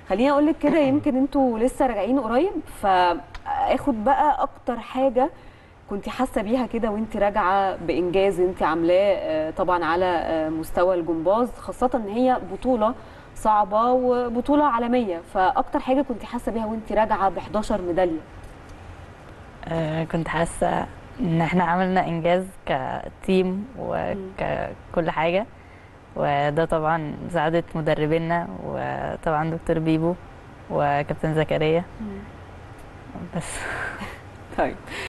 خليني اقول لك كده يمكن انتوا لسه راجعين قريب فاخد بقى اكتر حاجه كنت حاسه بيها كده وانت راجعه بانجاز انت عاملاه آه، طبعا على آه، مستوى الجمباز خاصه ان هي بطوله صعبه وبطوله عالميه فاكتر حاجه كنت حاسه بيها وانت راجعه ب 11 ميداليه آه، كنت حاسة ان احنا عملنا انجاز كتيم وككل حاجة وده طبعا مساعدة مدربينا وطبعا دكتور بيبو وكابتن زكريا بس طيب